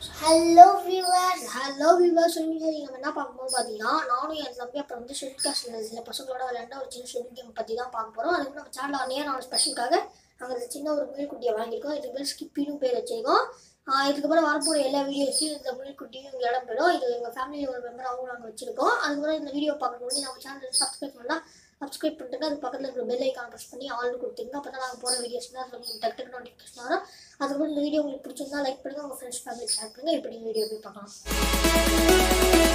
hello viewers hello viewers இன்னைக்கு நம்ம என்ன பார்க்கும்போது பார்த்தீங்கன்னா நானும் என் தம்பி அப்புறம் வந்து ஷெட் காஸ்டில் சில பசங்களோட விளையாண்ட ஒரு சின்ன ஷெட் கேம் பற்றி தான் பார்க்க போகிறோம் அதுக்கு நம்ம சேனல் நேரம் ஒரு ஸ்பெஷலுக்காக நாங்கள் இந்த சின்ன ஒரு முயல்குட்டியை வாங்கியிருக்கோம் இதுக்கு பேர் ஸ்கிப்பின்னு பேர் வச்சிருக்கோம் ஆஹ் இதுக்கப்புறம் வரப்போகிற எல்லா வீடியோஸையும் இந்த முயல்குட்டியும் இங்கே இடம் பெறும் இது எங்கள் ஃபேமிலியில் ஒரு மெம்பராகவும் நாங்கள் வச்சிருக்கோம் அதுக்கப்புறம் இந்த வீடியோ பார்க்கணும் நம்ம சேனல் சப்ஸ்கிரைப் பண்ணலாம் சப்ஸ்கிரைப் பண்ணிட்டு அது பக்கத்தில் இருக்கிற பெல் ஐக்கான் ப்ரெஸ் பண்ணி ஆல்னு கொடுத்தீங்க அப்போ தான் நாங்கள் போகிற வீடியோஸ் தான் உங்களுக்கு டக்கு டக்கு நோட்டிஃபிகேஷன் வரும் அதுக்கப்புறம் இந்த வீடியோ உங்களுக்கு பிடிச்சிருந்தா லைக் பண்ணுங்கள் உங்கள் ஃப்ரெண்ட்ஸ் ஃபேமிலி ஷேர் பண்ணுங்கள் இப்படி வீடியோ போய் பார்க்கலாம்